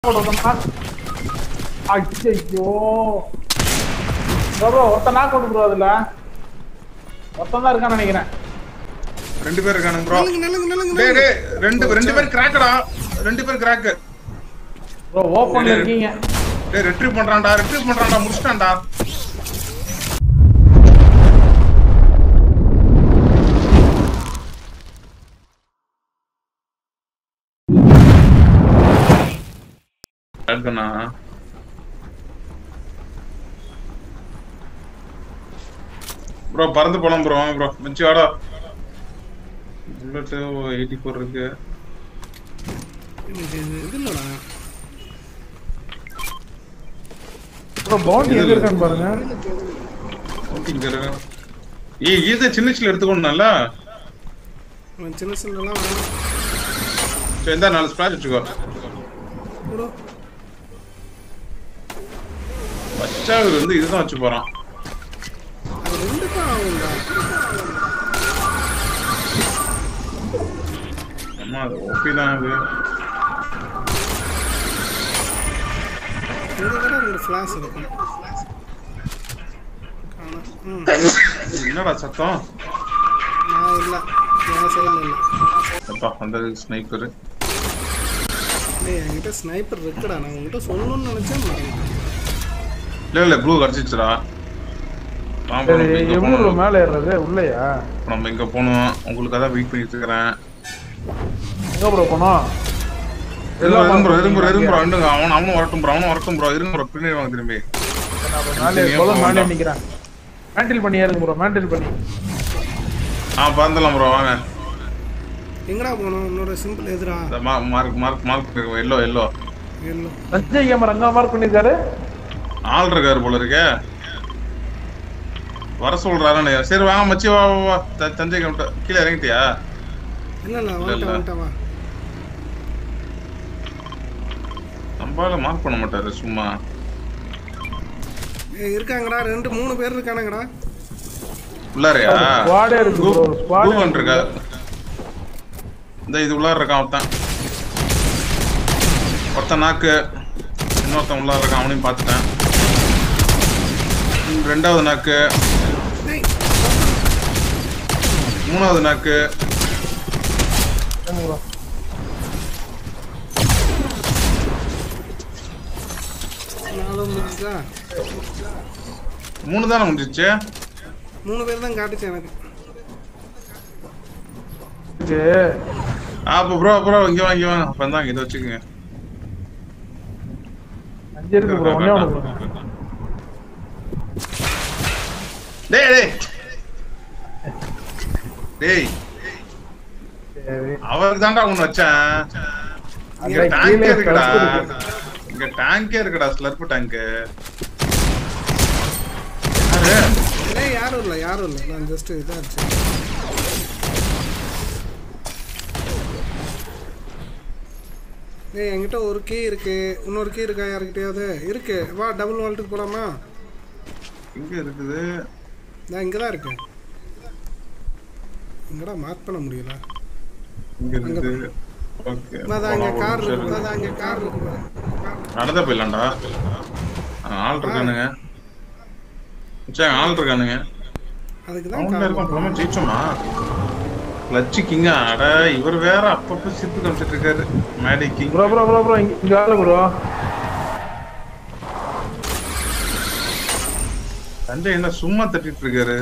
ஐயோ ப்ரோ ஒருத்த நாக் கொண்டு ப்ரோ அதுல ஒருத்தன் தான் இருக்கான்னு நினைக்கிறேன் ரெண்டு பேர் இருக்கானுங்க ப்ரோ நலுங்கு நலுங்கு நலுங்கு டேய் நலுங்கு. டேய் ரெண்டு ரெண்டு பேர் கிராக்கடா ரெண்டு பேர் கிராக்கு ப்ரோ ஓப்பன்ல இருக்கீங்க டேய் ரெட்ரீவ் பண்றான்டா ரெட்ரீவ் பண்றான்டா முடிச்சிட்டான்டா அதுதானா ப்ரோ பறந்து போலாம் ப்ரோ வாங்க ப்ரோ மிச்சி வாடா புல்லட் எயிட்டி ஃபோர் இருக்கு எனக்கு இது இது இல்லடா ப்ரோ பவுண்டி எங்க இருக்கான்னு பாருங்க இங்க இருக்கு. ஏய் இது சின்ன சின்ன எடுத்துக்கணும்ல அவன் சின்ன சின்னலாம் வேணாம் சரி இந்த நாலு ஸ்பிளாஷ் வச்சுக்கோ ப்ரோ பச்சாவுக்கு வந்து இதுதான் வச்சு போறான் அது ரெண்டுக்கும் ஆகும்டா அம்மா அது ஓபி தான் அது இதை விட ஒரு ஃப்ளாஷ் இருக்கும் காணோம். ம் என்னடா சத்தம் நான் இல்லை என் சைடில் இல்லை அப்பா அந்த ஸ்னைப்பர் டேய் என்கிட்ட ஸ்னைப்பர் இருக்குடா நான் உங்ககிட்ட சொல்லணும்னு நினச்சேன் மறந்துட்டேன் இல்ல இல்ல ப்ளூ கடிச்சிச்சுடா வாங்க bro, சரி நம்ம இங்க எவ்வளவு போகணும். மேல ஏறுறது உள்ளயா நம்ம இங்க போகணும் உங்களுக்கு தான் வெயிட் பண்ணிட்டு இருக்கிறேன் எங்க ப்ரோ போனோம் இருங்க ப்ரோ இருங்க ப்ரோ இருங்க ப்ரோ இருங்க அவன் அவனும் வரட்டும் ப்ரோ அவனும் வரட்டும் ப்ரோ இருங்க ப்ரோ பின்னாடி வாங்க திரும்பி மேலே நீங்க சொல்ல போக மேலே வேண்டாம். நிக்கிறேன் மேண்டில் பண்ணி ஏறுங்க ப்ரோ மேண்டில் பண்ணி ஆ பறந்துடலாம் ப்ரோ வாங்க எங்கடா போகணும் உன்னோட சிம்பிள் எதுடா இந்த மா- mark mark mark yellow yellow yellow Sanjay camera அங்க மார்க் பண்ணிருக்காரு ஆள் இருக்காரு போல இருக்கே வர சொல்றாரு சரி வாங்க மச்சி வா வா, வா த- தஞ்சை கிட்ட கீழே இறங்கிட்டியா இல்லை இல்லை இல்ல. வந்துட்டேன் வந்துட்டேன் வா நம்மளால மார்க் பண்ண மாட்டாரு சும்மா ஏய், இருக்காங்கடா ரெண்டு மூணு பேர் இருக்கானுங்கடா உள்ளாரையா ஸ்குவாடே இருக்கு ப்ரோ ப்ளூ ஸ்குவாட் ஒன் இருக்கா இந்த இது உள்ளார இருக்கான் ஒருத்தன் ஒருத்தன் நாக்கு இன்னொருத்தன் உள்ளார இருக்கான் அவனையும் பார்த்துட்டேன் ம், ரெண்டாவது நாக்கு டேய் மூணாவது நாக்கு ப்ரோ நாலு முடிச்சுதா மூணு தானே முடிஞ்சிச்சு மூணு பேர் தான் காட்டுச்சு எனக்கு அப்போ ப்ரோ ப்ரோ இங்கே வாங்க இங்க வாங்க அப்போ தான் இதை வச்சுக்கோங்க அஞ்சு இருக்கு ப்ரோ ஒண்ணே ஒண்ணு bro. டேய் டேய் டேய் சரி அவருக்கு தான்டா ஒன்று வச்சேன் இங்க அதான் டேங்கே கீழே இருக்குடா கழுத்து இருக்கு. இங்க டேங்கே இருக்குடா ஸ்லர்ப் டேங்க் டேய் யாரும் இல்லை யாரும் இல்லை நான் ஜஸ்ட் இதாச்சு டேய் என்கிட்ட ஒரு கீ இருக்கு இன்னொரு கீ இருக்கா யாருக்கிட்டயாவது இருக்கு வா டபுள் வால்ட்டுக்கு போலாமா இங்க இருக்குது நான் இங்கே தான் இருக்கேன் எங்கடா மார்க் பண்ண முடியல இங்க இருக்குது ஓகே அதான் அங்கே கார் இருக்கு அதான் அங்கே கார் இருக்கு பாரு. நடந்தா போயிடலாம்டா ஆ, ஆள் இருக்கானுங்க சரி ஆள் இருக்கானுங்க அதுக்கு தான் அவங்கள கார் இருக்கும் போலாமா ஜெயிச்சோமா லட்சி கிங்கா அட இவர் வேற அப்பப்ப சிரிப்பு காமிச்சிட்டு இருக்காரு Maddy king bro bro bro bro இங்க இங்க ஆளு ப்ரோ சஞ்சய் என்ன சும்மா தட்டிட்டு இருக்காரு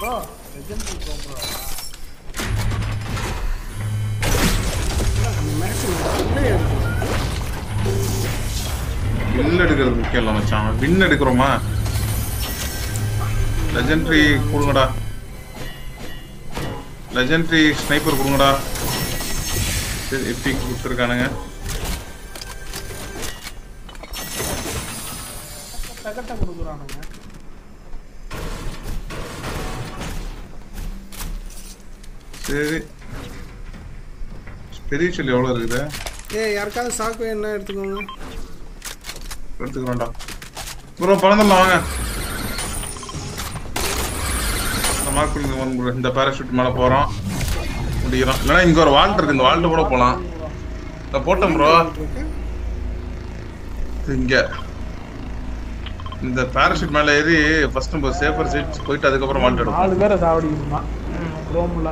அந்த மேட்ச் உள்ளே வில் எடுக்கிறது முக்கியம் இல்லை மச்சான் வின் எடுக்கிறோமா லெஜெண்டரி கொடுங்கடா லெஜெண்டரி ஸ்னைப்பர் கொடுங்கடா எப்படி கொடுத்துருக்கானுங்க தகட்ட கொடுக்குறானுங்க சரி பெரிய சொல்லி எவ்வளோ இருக்குது ஏய் யாருக்காவது சாக்கு வேணும்னா எடுத்துக்கோங்க எடுத்துக்கிறோம்டா ப்ரோ பறந்துடலாம் வாங்க மார்க் பண்ணி one bro. இந்த பேராஷூட் மேலே போகிறோம் முடிக்கிறோம் இல்லைன்னா இங்கே ஒரு வால்ட் இருக்கு இந்த வால்ட்டு கூட போகலாம் இந்த போட்டோம் ப்ரோ இருக்கு இங்க இந்த பாராஷூட் மேல ஏறி ஃபர்ஸ்ட் நம்ம சேஃபர் சைட் போயிட்டு அதுக்கப்புறம் மாட்டிடும் நாலு பேரை சாவடிக்கணுமா ரோம்ல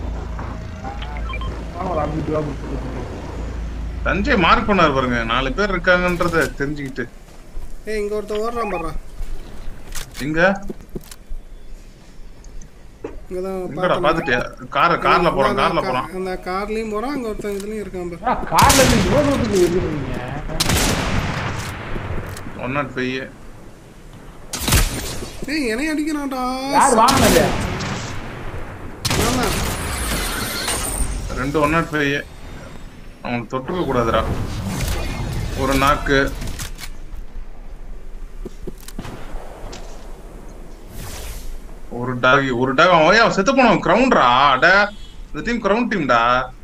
ஒரு அஞ்சு ரூபா கொடுத்துட்டு தஞ்சை மார்க் பண்ணாரு பாருங்க நாலு பேர் இருக்காங்கன்றத தெரிஞ்சுக்கிட்டு ஏய் இங்க ஒருத்தன் ஓடுறான் பாடுறா எங்க இங்கதான் எங்கடா பார்த்தேன். பாத்துட்டியா கார கார்ல போறோம் அந்த கார்ல கா- போறோம் அந்த கார்லயும் போறான் அங்க ஒருத்தன் இதுலயும் இருக்கான் பாரு. ஆ, கார்ல இருந்து இவ்வளவு தூரத்துக்கு இருக்கிறீங்க ஒன் நாட் ஃபைவ் ஏய் என்னைய அடிக்கிறான்டா யார் வாங்கினது நான்தான். ரெண்டு ஒன் நாட் ஃபைவ் அவனுக்கு தொட்டுக்க கூடாதுடா ஒரு நாக்கு ஒரு டாக் ஒரு டாக் அவன் ஏய், அவன் செத்து போனவன் கிரவுண்ட்ரா அட இந்த டீம் கிரவுண்ட் டீம்டா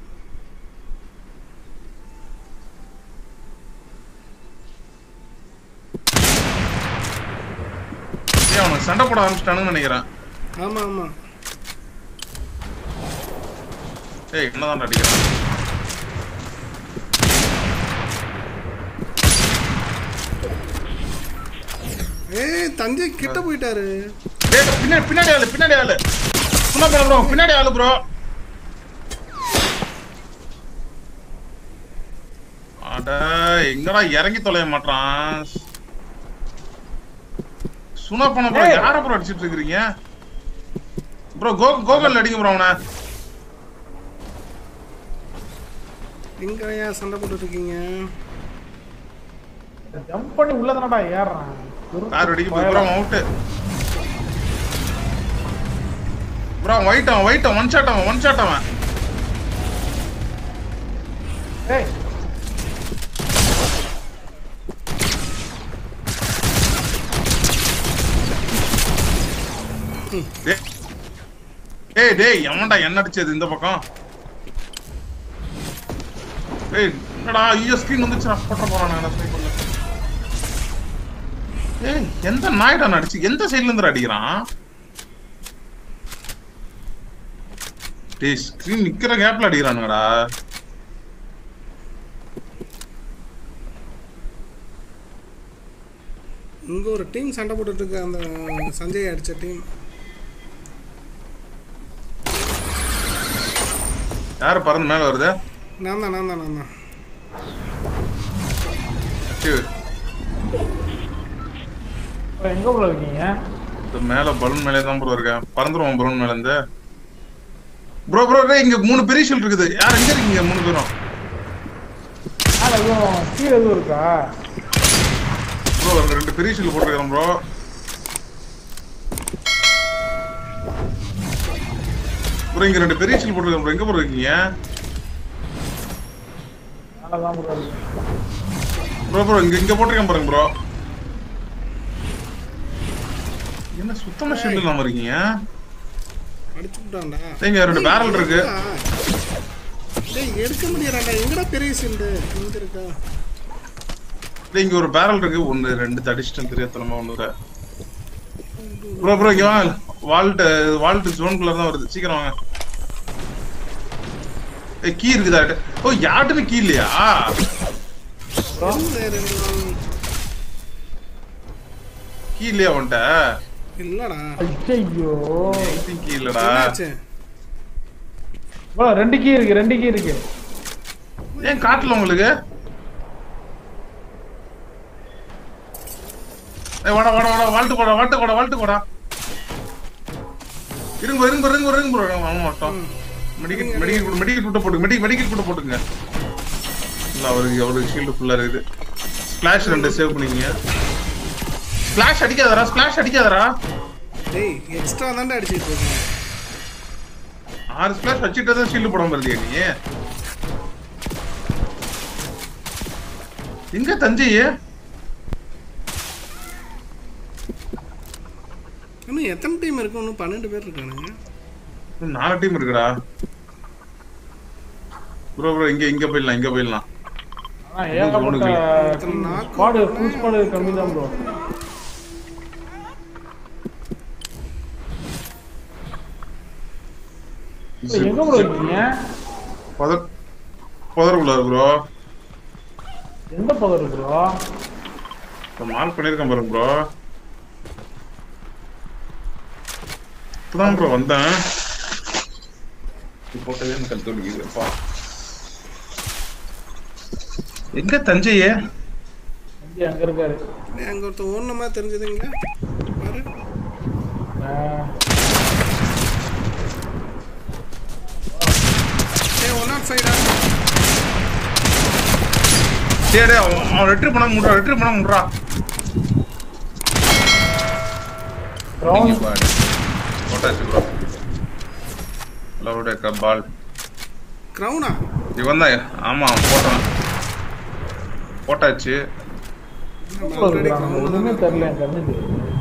ஏய் அவனுக்கு சண்டை போட ஆரம்பிச்சிட்டானுன்னு நினைக்கிறேன் ஆமா ஆமா ஏய் என்னதான் அடிக்கிறான் ஏய் தஞ்சை கிட்ட போயிட்டாரு டேய், பின்னாடி பின்னாடி ஆளு பின்னாடி ஆளு சும்மா போல ப்ரோ பின்னாடி ஆளு ப்ரோ அட எங்கடா இறங்கி தொலைய மாட்டான் சுனா பண்ண ப்ரோ ஏய். யார ப்ரோ அடிச்சிட்டு இருக்கீங்க ப்ரோ கோ கோகல் அடிங்க ப்ரோ அவனை எங்க ஏன் சண்டை போட்டுட்டு இருக்கீங்க ஜம்ப் பண்ணி உள்ள தானடா ஏறுறான் கார் அடிக்க போய் ப்ரோ அவுட் ப்ரோ ஒயிட் அவன் ஒயிட் ஒன் ஷாட் அவன் ஒன் ஷாட் அவன் ஏய் டேய். ஏய் டேய் எவன்டா என்ன அடிச்சது இந்த பக்கம் ஏய் என்னடா ஐயோ ஸ்கிரீன் வந்துச்சு நான் போட்ட போறான் நான் ஸ்னைப்பர்ல ஏய் எந்த நாய்டா அடிச்சு எந்த சைடுல இருந்து அடிக்கிறான் டேய் ஸ்கிரீன் நிக்கிற கேப்ல அடிக்கிறானுங்கடா இங்க ஒரு டீம் சண்டை போட்டுட்டு இருக்கு அந்த சஞ்சய் அடிச்ச டீம் யாரு பறந்து மேல வருது நான் தான் நான் தான் நான் தான் சரி, இப்ப எங்க உள்ள இருக்கீங்க இந்த மேல பலூன் மேலே தான் ப்ரோ இருக்கேன் பறந்துருவோம் பலூன் மேல இருந்து ப்ரோ ப்ரோ இங்க மூணு பெரிய ஷீல்ட் இருக்குது யார் எங்க இருக்கீங்க மூணு பேரும் மேல எதுவும் கீழே எதுவும் இருக்கா ப்ரோ அங்க ரெண்டு பெரிய ஷீல்ட் போட்டுருக்கேன் ப்ரோ ப்ரோ இங்க ரெண்டு பெரிய ஷீல்ட் போட்டுருக்கேன் ப்ரோ எங்க ப்ரோ இருக்கீங்க மேலதான் bro இருக்கு ப்ரோ ப்ரோ இங்க இங்க போட்டிருக்கேன் பாருங்க ப்ரோ என்ன சுத்தமா ஷீல்ட் இல்லாம இருக்கீங்க அடிச்சு விட்டான்டா இங்க ரெண்டு பேரல் இருக்கு டேய் எடுக்க முடியறான்டா எங்கடா பெரிய சீல்டு இங்க இருக்கா இல்ல இங்க ஒரு பேரல் இருக்கு ஒன்னு ரெண்டு தடிச்சிட்டேன் தெரியாதனமா ஒண்ணு ப்ரோ ப்ரோ இங்க வாங்க வால்ட் வால்ட் ஜோன்குள்ள தான் வருது சீக்கிரம் வாங்க ஏய் கீ இருக்குதா ஓ யார்ட்டுமே கீ இல்லையா இருந்த ரெண்டு நாள் கீ இல்லையா உன்ட்ட இல்லடா ஐயோ கீ இல்லடா என்னாச்சு bro ரெண்டு கீ இருக்கு ரெண்டு கீ இருக்கு ஏன் காட்டல உங்களுக்கு ஏய் வாடா வாடா வாடா வால்ட்டு போடா வால்ட்டு போடா வால்ட்டு போடா இருங்க bro, இருங்க bro, இருங்க bro, இருங்க ப்ரோ வாங்க மாட்டோம் மெடிக்கல் மெடிக்கல் மெடிக்கல் கூட போட்டுங்க மெடிக்கல் மெடிக்கல் கூட போட்டுங்க இல்ல அவருக்கு அவருக்கு ஷீல்டு ஃபுல்லா இருக்குது ஸ்பிளாஷ் ரெண்டு சேவ் பண்ணிக்கங்க ஸ்பிளாஷ் அடிக்காதடா ஸ்பிளாஷ் அடிக்காதடா டேய் எக்ஸ்ட்ரா தான்டா அடிச்சிட்டு இருக்கேன் ஆறு ஸ்பிளாஷ் வச்சுட்டு தான் ஷீல்டு போடாம இருந்தியா நீ எங்க தஞ்சை இன்னும் எத்தனை டீம் இருக்கு இன்னும் பன்னெண்டு பேர் இருக்கானுங்க இன்னும் நாலு டீம் இருக்குடா ப்ரோ ப்ரோ இங்க இங்க போயிடலாம் இங்க போயிடலாம் ஆனா ஏகப்பட்ட நாக்கு ஸ்குவாடு ஃபுல் ஸ்குவாடு கம்மி தான் ப்ரோ எங்க ப்ரோ இருக்கீங்க பதர் பதர் உள்ளாரு ப்ரோ எந்த பதர் ப்ரோ மால் பண்ணிருக்கேன் பாருங்க ப்ரோ இப்பதான் ப்ரோ வந்தேன் இது போட்டதே எனக்கு கழுத்து வலிக்குதுப்பா எங்க தஞ்சையே இங்கே அங்க இருக்காரு டேய், அங்க ஒருத்தன் ஓடுன மாதிரி தெரிஞ்சதுங்க பாரு ஆஹ், ஏ ஒன் நாட் ஃபைவ்டா டேய் டேய் அவன் அவன் ரெட்ரி பண்ண முடுறா ரெட்ரி பண்ண முடுறா round நீங்க பாரு போட்டாச்சு ப்ரோ லவுடே பால் க்ரௌனா இவன் தான் ஆமா அவன் போட்டான் போட்டாச்சு சூப்பர் இருக்கிறாங்க. ஒண்ணுமே தெரியல என் கண்ணுக்கு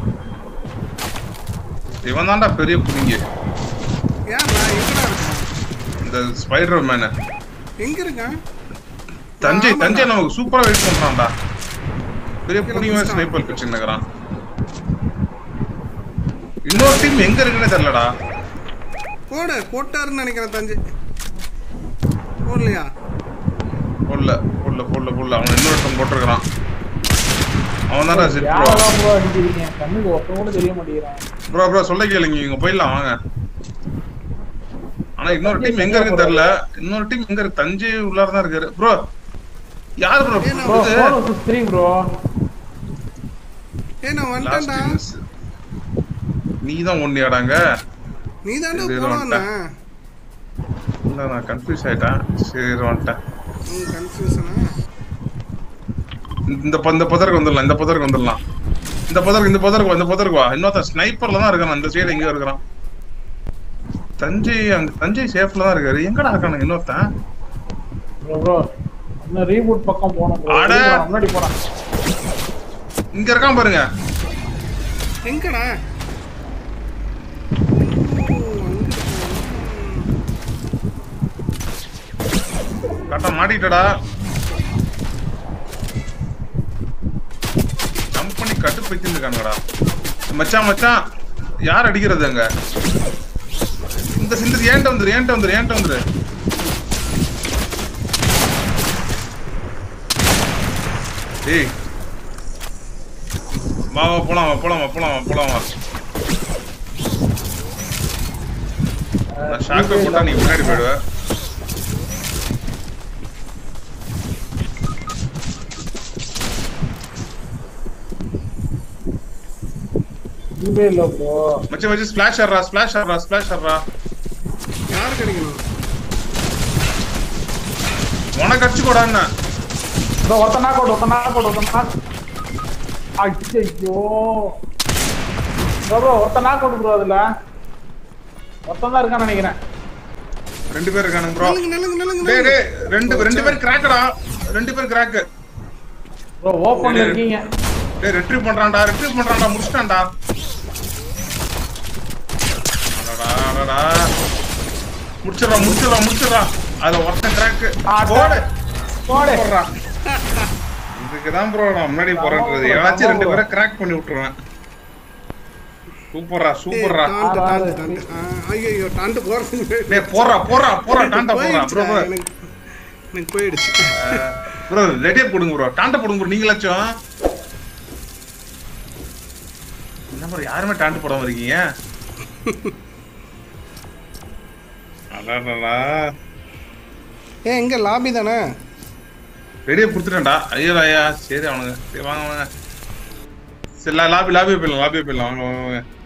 இவன் தான்டா பெரிய புடிங்க ஏன் நான் எங்கடா இருக்கேன் இந்த ஸ்பைடர் மேனு எங்க இருக்கேன் தஞ்சை ஆமாண்டா. தஞ்சை நமக்கு சூப்பரா வெயிட் பண்றான்டா பெரிய கீழே புடிங்க குதிச்சிட்டான். ஸ்னைப்பர் வச்சுருக்கிறான் இன்னொரு டீம் எங்க இருக்குன்னே தெரியலடா போடு போட்டாருன்னு நினைக்கிறேன் தஞ்சை போடலையா பொல்ல பொல்ல பொல்ல பொல்ல அவன் இன்னொருத்தன் போட்டிருக்கிறான் அவன் தான்டா செட் ப்ரோ யாரெல்லாம் ப்ரோ அடிக்கிறீங்க கண்ணுக்கு ஒருத்தன் கூட தெரிய மாட்டேங்கிறான் ப்ரோ ப்ரோ சொல்ல கேளுங்க இங்க போயிடலாம் வாங்க ஆனா இன்னொரு டீம் எங்க இருக்கு தெரியல இன்னொரு டீம் எங்க இருக்கு தஞ்சை உள்ளார தான் இருக்காரு ப்ரோ யார் ப்ரோ ஏய், நான் ப்ரோ இது ஃபோன் சிக்ஸ் த்ரீ ப்ரோ ஏ நான் லாஸ்ட் வந்துட்டேன்டா டீம்ஸ் நீ தான் ஒன்னியாடாங்க நீ தாண்டா இது போனவன வந்துட்டேன். இல்ல நான் கன்ஃபியூஸ் ஆயிட்டேன் சரி வந்துட்டேன் ம் கன்ஃபியூஷனா இந்த ப- இந்த புதருக்கு வந்துடலாம் இந்த புதருக்கு வந்துடலாம் இந்த புதருக்கு இந்த புதருக்கு வா இந்த புதருக்கு வா இன்னொருத்தன் ஸ்னைப்பர்ல தான் இருக்கான் அந்த சைடு எங்க இருக்கிறான் தஞ்சை அங்க தஞ்சை சேஃப்ல தான் இருக்காரு எங்கடா இருக்கானுங்க இன்னொருத்தன் ப்ரோ ப்ரோ இன்னும் ரீபூட் பக்கம் போனோம் bro. அட. போறான், முன்னாடி போறான் இங்க இருக்கான் பாருங்க எங்கடா ஓ, அங்க இருக்கானா? கரெக்டா மாட்டிக்கிட்டடா கம்பெனி கட்டு போய்க்கிருக்கானுங்கடா மச்சான் மச்சான் யார் அடிக்கிறது அங்க இந்த சிந்தர் ஏன்ட்ட வந்துரு ஏன்ட்ட வந்துரு ஏன்ட்ட வந்துரு ஏய் வா வா போலாம் வா போலாம் வா போலாம் வா போலாம் வா நான் ஷாக்கை போட்டா நீ முன்னாடி போயிடுவ இதுவே இல்லை ப்ரோ மச்சான் மச்சான் ஸ்பிளாஷ் ஆடுறா ஸ்பிளாஷ் ஆடுறா ஸ்பிளாஷ் ஆடுறா யார் கிடைக்கணும் உனக்கு அடிச்சு போடான்னு ப்ரோ ஒருத்தன் நாக் அவுட் ஒருத்தன் நாக் அவுட் ஒருத்தன் நாக் ஐயோ ப்ரோ ப்ரோ ஒருத்தன் நாக் அவுட் ப்ரோ அதுல ஒருத்தன் தான் இருக்கான்னு நினைக்கிறேன் ரெண்டு பேர் இருக்கானுங்க ப்ரோ நலுங்கு நலுங்கு நலுங்கு டேய் நலுங்கு. டேய் ரெண்டு ரெண்டு பேர் கிராக்கடா ரெண்டு பேர் கிராக்கு ப்ரோ ஓப்பன்ல இருக்கீங்க டேய் ரெட்ரீவ் பண்றான்டா ரெட்ரீவ் பண்றான்டா முடிச்சிட்டான்டா அடடா அடடா முடிச்சிடறா முடிச்சிடறா முடிச்சிடறா அதுல ஒருத்தன் கிராக்கு போடு போடு போடுறா இதுக்கு தான் ப்ரோ நான் முன்னாடி போறேன்றது ஏதாச்சும் ரெண்டு பேரை கிராக் பண்ணி விட்டுருவேன் சூப்பர்ரா ஏய், சூப்பர்ரா டான்ட்டு, ஆறு, டான்ட்டு, டான்ட்டு. ஆ, ஐயையோ, டான்ட்டு போறது டேய் போறா போறா போறா டாண்டா போறா போயிடுச்சுடா, ப்ரோ எனக்கு எனக்கு போயிடுச்சு ப்ரோ ரெடியே போடுங்க ப்ரோ டாண்டா போடுங்க ப்ரோ நீங்களாச்சும் என்ன ப்ரோ யாருமே டாண்டு போடாம இருக்கீங்க அடாடா ஏ எங்க லாபி தானே ரெடியே கொடுத்துட்டேன்டா ஐயோ ஐயா சரி அவனுங்க சரி வாங்க வாங்க சரி லா- லாபி லாபி போயிடலாம் லாபி போயிடலாம் வாங்க வாங்க வாங்க